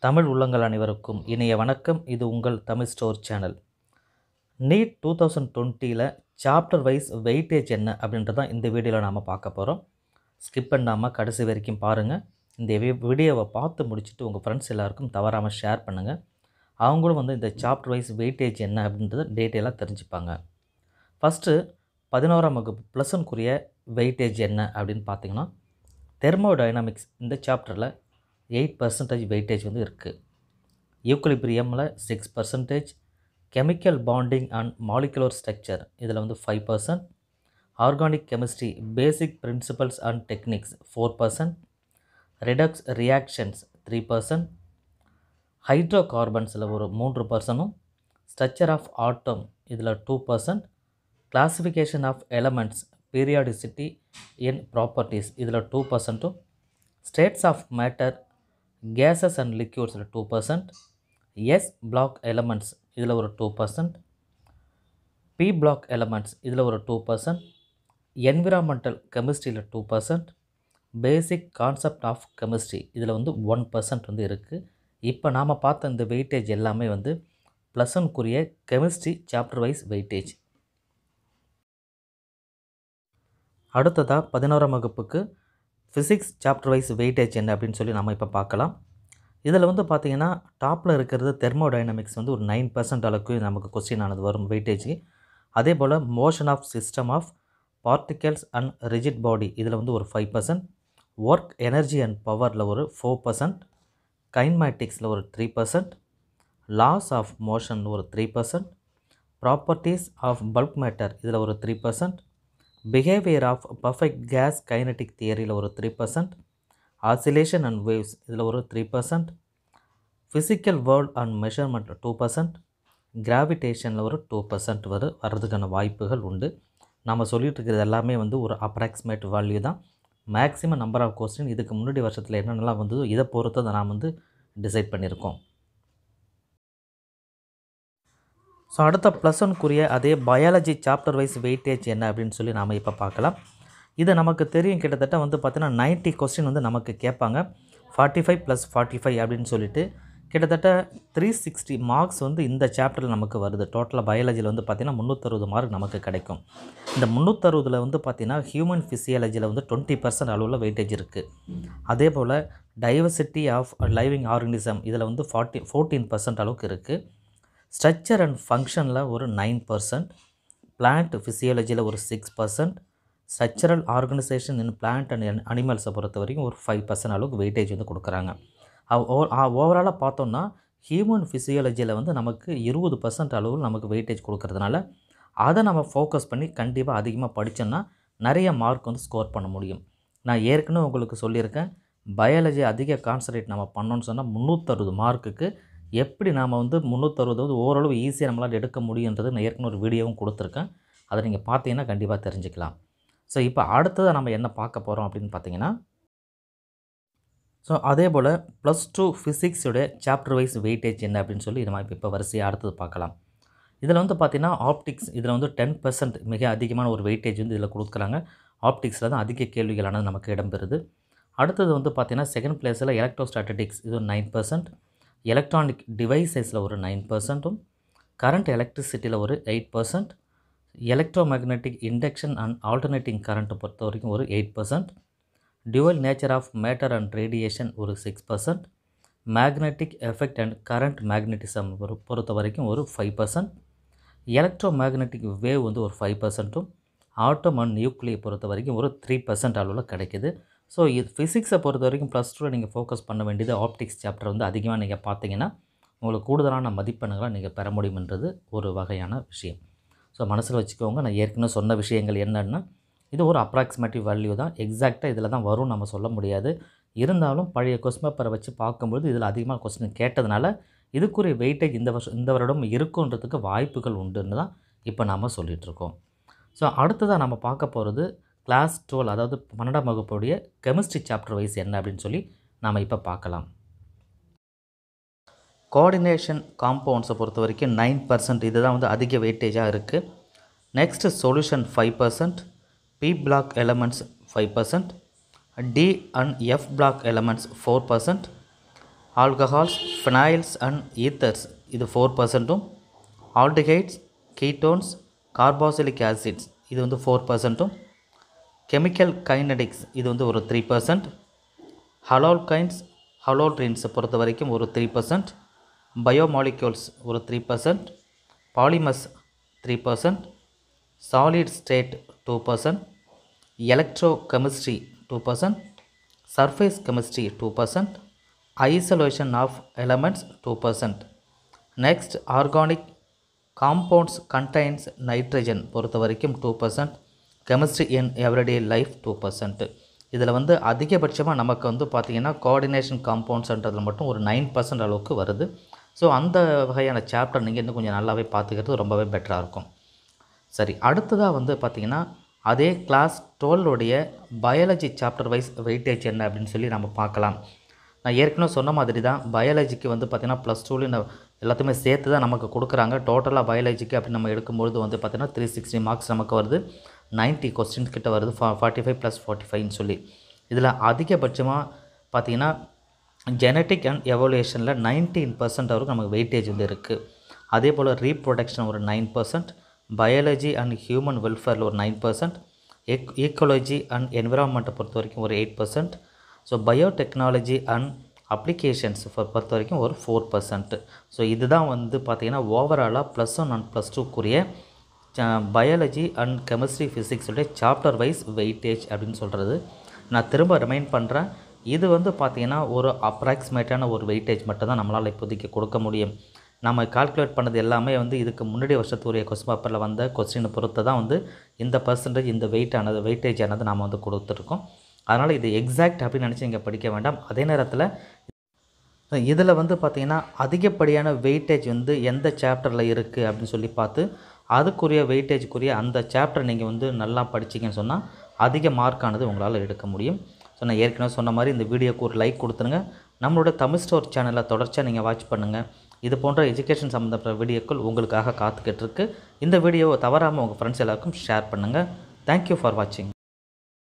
தமிழ் உள்ளங்கள் அனைவருக்கும் இனிய வணக்கம் இது உங்கள் Tamil store channel NEET two thousand டுவெண்ட்டியில் சாப்டர் வைஸ் வெயிட்டேஜ் என்ன அப்படின்றத தான் இந்த வீடியோவில் நாம் பார்க்க போகிறோம் ஸ்கிப் பண்ணாமல் கடைசி வரைக்கும் பாருங்கள் இந்த வி- வீடியோவை பார்த்து முடிச்சுட்டு உங்கள் ஃப்ரெண்ட்ஸ் எல்லாருக்கும் தவறாமல் ஷேர் பண்ணுங்கள் அவங்களும் வந்து இந்த சாப்டர் வைஸ் வெயிட்டேஜ் என்ன அப்படின்றத டீட்டெயிலாக தெரிஞ்சுப்பாங்க ஃபஸ்ட்டு பதினோராம் வகுப்பு ப்ளஸ் ஒன்க்குரிய வெயிட்டேஜ் என்ன அப்படின்னு பார்த்தீங்கன்னா தெர்மோடைனமிக்ஸ் இந்த சாப்டரில் எயிட் பர்சன்டேஜ் வெயிட்டேஜ் வந்து இருக்குது யூக்லிபிரியமில் six percentage chemical bonding and molecular structure இதில் வந்து five percent organic chemistry basic principles and techniques four percent redox reactions three percent ஹைட்ரோ கார்பன்ஸில் ஒரு மூன்று பர்சனும் ஸ்ட்ரக்சர் ஆஃப் ஆட்டம் இதில் two percent classification of elements periodicity in properties இதில் two பர்சன்ட்டும் states of matter gases and லிக்யூட்ஸில் two percent S block elements இதில் ஒரு two percent P block elements இதில் ஒரு டூ பர்சன்ட் என்விரான்மெண்டல் கெமிஸ்ட்ரியில் two percent basic concept of chemistry இதில் வந்து ஒன் பர்சன்ட் வந்து இருக்குது இப்போ நாம் பார்த்த இந்த வெயிட்டேஜ் எல்லாமே வந்து ப்ளஸ் ஒன்க்குரிய கெமிஸ்ட்ரி சாப்டர் வைஸ் வெயிட்டேஜ் அடுத்ததாக பதினோராம் வகுப்புக்கு ஃபிசிக்ஸ் சாப்டர் வைஸ் வெயிட்டேஜ் என்ன அப்படின்னு சொல்லி நம்ம இப்போ பார்க்கலாம் இதில் வந்து பார்த்தீங்கன்னா டாப்பில் இருக்கிறது தெர்மோடைனமிக்ஸ் வந்து ஒரு நைன் பர்சன்ட் அளவுக்கு நமக்கு கொஸ்டின் ஆனது வரும் வெயிட்டேஜ் அதே போல் motion of system of particles and rigid body இதில் வந்து ஒரு five percent work energy and பவரில் ஒரு ஃபோர் பர்சன்ட் கைன்மேட்டிக்ஸில் ஒரு three percent laws of motion ஒரு three percent properties of bulk matter இதில் ஒரு three percent behaviour of perfect gas kinetic தியரியில் ஒரு three percent oscillation and waves இதில் ஒரு three percent physical world and measurement two percent கிராவிடேஷனில் ஒரு two percent வரு வர்றதுக்கான வாய்ப்புகள் உண்டு நம்ம சொல்லிட்டு இருக்கிறது எல்லாமே வந்து ஒரு அப்ராக்சிமேட் வேல்யூ தான் மேக்ஸிமம் நம்பர் ஆஃப் கொஸ்டின் இதுக்கு முன்னாடி வருஷத்தில் என்னென்னலாம் வந்ததோ இதை பொறுத்து தான் நாம் வந்து டிசைட் பண்ணியிருக்கோம் ஸோ அடுத்த ப்ளஸ் ஒன்க்குரிய அதே பயாலஜி சாப்டர் வைஸ் வெயிட்டேஜ் என்ன அப்படின்னு சொல்லி நாம் இப்போ பார்க்கலாம் இது நமக்கு தெரியும் கிட்டத்தட்ட வந்து பார்த்தீங்கன்னா 90 கொஸ்டின் வந்து நமக்கு கேட்பாங்க forty five plus forty five அப்படின்னு சொல்லிட்டு கிட்டத்தட்ட த்ரீ சிக்ஸ்டி மார்க்ஸ் வந்து இந்த சாப்டரில் நமக்கு வருது டோட்டலாக பயாலஜியில் வந்து பார்த்திங்கன்னா முந்நூற்றறுபது மார்க் நமக்கு கிடைக்கும் இந்த முந்நூற்றறுபதில் வந்து பார்த்திங்கன்னா ஹியூமன் ஃபிசியாலஜியில் வந்து டுவெண்ட்டி பர்சன்ட் அளவில் வெயிட்டேஜ் இருக்குது அதே போல் டைவர்சிட்டி ஆஃப் லைவிங் ஆர்கனிசம் இதில் வந்து ஃபார்ட்டி ஃபோர்டீன் பர்சன்ட் அளவுக்கு இருக்குது ஸ்ட்ரக்சர் அண்ட் ஃபங்க்ஷனில் ஒரு நைன் பர்சன்ட் பிளான்ட் ஃபிசியாலஜியில் ஒரு six percent structural organisation in plant and அனிமல்ஸை பொறுத்த வரைக்கும் ஒரு ஃபைவ் பர்சன்ட் அளவுக்கு வெயிட்டேஜ் வந்து கொடுக்குறாங்க ஓவராலாக பார்த்தோம்னா ஹியூமன் ஃபிசியாலஜியில் வந்து நமக்கு இருபது பர்சன்ட் அளவு நமக்கு வெயிட்டேஜ் கொடுக்கறதுனால அதை நம்ம ஃபோக்கஸ் பண்ணி கண்டிப்பாக அதிகமாக படித்தோம்னா நிறைய மார்க் வந்து ஸ்கோர் பண்ண முடியும் நான் ஏற்கனவே உங்களுக்கு சொல்லியிருக்கேன் பயாலஜி அதிக கான்சன்ட்ரேட் நம்ம பண்ணோன்னு சொன்னால் முந்நூற்றறுபது மார்க்குக்கு எப்படி நாம் வந்து முந்நூற்றறுபது வந்து ஓரளவு ஈஸியாக நம்மளால் எடுக்க முடியுன்றது நான் ஏற்கனவே ஒரு வீடியோவும் கொடுத்துருக்கேன் அதை நீங்கள் பார்த்தீங்கன்னா கண்டிப்பாக தெரிஞ்சுக்கலாம் ஸோ இப்போ அடுத்ததாக நம்ம என்ன பார்க்க போகிறோம் அப்படின்னு பார்த்தீங்கன்னா ஸோ அதே போல் ப்ளஸ் டூ ஃபிசிக்ஸோடைய சாப்டர் வைஸ் வெயிட்டேஜ் என்ன அப்படின்னு சொல்லி நம்ம இப்போ வரிசையாக அடுத்தது பார்க்கலாம் இதில் வந்து பார்த்தீங்கன்னா ஆப்டிக்ஸ் இதில் வந்து டென் பர்சன்ட் மிக அதிகமான ஒரு வெயிட்டேஜ் வந்து இதில் கொடுக்குறாங்க ஆப்டிக்ஸில் தான் அதிக கேள்விகளானது நமக்கு இடம்பெறுது அடுத்தது வந்து பார்த்தீங்கன்னா செகண்ட் பிளேஸில் எலக்ட்ரோஸ்டாட்டிக்ஸ் இது ஒரு நைன் பர்சன்ட் எலக்ட்ரானிக் டிவைசஸில் ஒரு நைன் பர்சன்ட்டும் கரண்ட் எலக்ட்ரிசிட்டியில் ஒரு eight percent electromagnetic induction and alternating கரண்ட்டை பொறுத்த வரைக்கும் ஒரு eight percent dual nature of matter and radiation ஒரு six percent magnetic effect and current magnetism ஒரு பொறுத்த வரைக்கும் ஒரு five percent electromagnetic wave வந்து ஒரு ஃபைவ் பர்சன்ட்டும் ஆட்டம் அண்ட் நியூக்ளியை பொறுத்த வரைக்கும் ஒரு த்ரீ பர்சன்ட் அளவில் கிடைக்குது ஸோ இது ஃபிசிக்ஸை பொறுத்த வரைக்கும் ப்ளஸ் டூவில் நீங்கள் ஃபோக்கஸ் பண்ண வேண்டியது ஆப்டிக்ஸ் சாப்டர் வந்து அதிகமாக நீங்கள் பார்த்தீங்கன்னா உங்களுக்கு கூடுதலான மதிப்பெண்களை நீங்கள் பெற முடியும்ன்றது ஒரு வகையான விஷயம் ஸோ மனசில் வச்சுக்கோங்க நான் ஏற்கனவே சொன்ன விஷயங்கள் என்னென்னா இது ஒரு அப்ராக்சிமேட்டிவ் வேல்யூ தான் எக்ஸாக்டாக இதில் தான் வரும் நம்ம சொல்ல முடியாது இருந்தாலும் பழைய கொஸ்டின் பேப்பரை வச்சு பார்க்கும்போது இதில் அதிகமாக கொஸ்டின் கேட்டதுனால இதுக்குரிய வெயிட்டேஜ் இந்த வருஷம் இந்த வருடம் இருக்குன்றதுக்கு வாய்ப்புகள் உண்டுன்னு தான் இப்போ நாம் சொல்லிகிட்ருக்கோம் ஸோ அடுத்ததாக நம்ம பார்க்க போகிறது கிளாஸ் டுவெல் அதாவது பன்னெண்டாம் வகுப்புடைய கெமிஸ்ட்ரி சாப்டர் வைஸ் என்ன அப்படின்னு சொல்லி நாம் இப்போ பார்க்கலாம் கோஆர்டினேஷன் காம்பவுண்ட்ஸை பொறுத்த வரைக்கும் நைன் பர்சன்ட் இதுதான் வந்து அதிக வெயிட்டேஜாக இருக்குது next solution five percent P block elements five percent D and F block elements four percent alcohols phenols and ethers இது ஃபோர் பர்சன்ட்டும் ஆல்டிஹைட்ஸ் கீட்டோன்ஸ் கார்பாசிலிக் ஆசிட்ஸ் இது வந்து ஃபோர் பர்சன்ட்டும் கெமிக்கல் கைனடிக்ஸ் இது வந்து ஒரு த்ரீ பர்சன்ட் ஹலோல்கைன்ஸ் ஹலோட்ரின்ஸை பொறுத்த வரைக்கும் ஒரு த்ரீ பர்சன்ட் பயோமாலிக்யூல்ஸ் ஒரு three percent polymers three percent solid state two percent electrochemistry two percent surface chemistry two percent isolation of elements two percent next organic compounds contains nitrogen பொறுத்த வரைக்கும் two percent chemistry in everyday life two percent இதில் வந்து அதிகபட்சமாக நமக்கு வந்து பார்த்திங்கன்னா coordination காம்பவுண்ட்ஸ்ன்றதில் மட்டும் ஒரு நைன் பர்சன்ட் அளவுக்கு வருது ஸோ அந்த வகையான சாப்டர் நீங்கள் இன்னும் கொஞ்சம் நல்லாவே பார்த்துக்கிறது ரொம்பவே பெட்டராக இருக்கும் சரி அடுத்ததாக வந்து பார்த்திங்கன்னா அதே கிளாஸ் டுவெல்லுடைய பயாலஜி சாப்டர் வைஸ் வெயிட்டேஜ் என்ன அப்படின்னு சொல்லி நம்ம பார்க்கலாம் நான் ஏற்கனவே சொன்ன மாதிரி தான் பயாலஜிக்கு வந்து பார்த்திங்கன்னா ப்ளஸ் டூவில் எல்லாத்தையுமே சேர்த்து தான் நமக்கு கொடுக்குறாங்க டோட்டலாக பயாலஜிக்கு அப்படின்னு நம்ம எடுக்கும்பொழுது வந்து பார்த்திங்கன்னா த்ரீ சிக்ஸ்டி மார்க்ஸ் நமக்கு வருது 90 கொஸ்டின்ஸ் கிட்ட வருது ஃபா ஃபார்ட்டி ஃபைவ் ப்ளஸ் ஃபார்ட்டி ஃபைவ்னு சொல்லி இதில் அதிகபட்சமாக பார்த்திங்கன்னா ஜெனட்டிக் அண்ட் எவல்யூஷனில் நைன்டீன் பர்சன்ட் வரைக்கும் நமக்கு வெயிட்டேஜ் வந்து இருக்குது அதே போல் ரீப்ரொடக்ஷன் ஒரு nine percent biology and human வெல்ஃபேரில் ஒரு nine percent eco ecology and என்விரான்மெண்ட்டை பொறுத்த வரைக்கும் ஒரு eight percent so biotechnology and applications பொறுத்த வரைக்கும் ஒரு ஃபோர் பர்சன்ட் ஸோ இதுதான் வந்து பார்த்திங்கன்னா ஓவராலாக ப்ளஸ் ஒன் அண்ட் ப்ளஸ் டூக்குரிய பயாலஜி அண்ட் கெமிஸ்ட்ரி ஃபிசிக்ஸுடைய சாப்டர் வைஸ் வெயிட்டேஜ் அப்படின்னு சொல்கிறது நான் திரும்ப ரிமைண்ட் பண்ணுறேன் இது வந்து பார்த்திங்கன்னா ஒரு அப்ராக்சிமேட்டான ஒரு வெயிட்டேஜ் மட்டும் தான் நம்மளால் இப்போதைக்கு கொடுக்க முடியும் நம்ம கால்குலேட் பண்ணது எல்லாமே வந்து இதுக்கு முன்னாடி வருஷத்துடைய கொஸ்டின் பேப்பரில் வந்த கொஸ்டினை பொறுத்து தான் வந்து இந்த பர்சன்டேஜ் இந்த வெயிட் ஆனது வெயிட்டேஜ் ஆனது நாம் வந்து கொடுத்துருக்கோம் அதனால் இது எக்ஸாக்ட் அப்படின்னு நினச்சி நீங்கள் படிக்க வேண்டாம் அதே நேரத்தில் இதில் வந்து பார்த்திங்கன்னா அதிகப்படியான வெயிட்டேஜ் வந்து எந்த சாப்டரில் இருக்குது அப்படின்னு சொல்லி பார்த்து அதுக்குரிய வெயிட்டேஜுக்குரிய அந்த சாப்டர் நீங்கள் வந்து நல்லா படிச்சிங்கன்னு சொன்னால் அதிக மார்க்கானது உங்களால் எடுக்க முடியும் ஸோ நான் ஏற்கனவே சொன்ன மாதிரி இந்த வீடியோக்கு ஒரு லைக் கொடுத்துருங்க நம்மளோட தமிழ் ஸ்டோர் சேனலை தொடர்ச்சியாக நீங்கள் வாட்ச் பண்ணுங்கள் இது போன்ற எஜுகேஷன் சம்மந்தப்பட்ட வீடியோக்கள் உங்களுக்காக காத்துக்கிட்டு இருக்கு இந்த வீடியோவை தவறாமல் உங்கள் ஃப்ரெண்ட்ஸ் எல்லாருக்கும் ஷேர் பண்ணுங்கள் தேங்க்யூ ஃபார் வாட்சிங்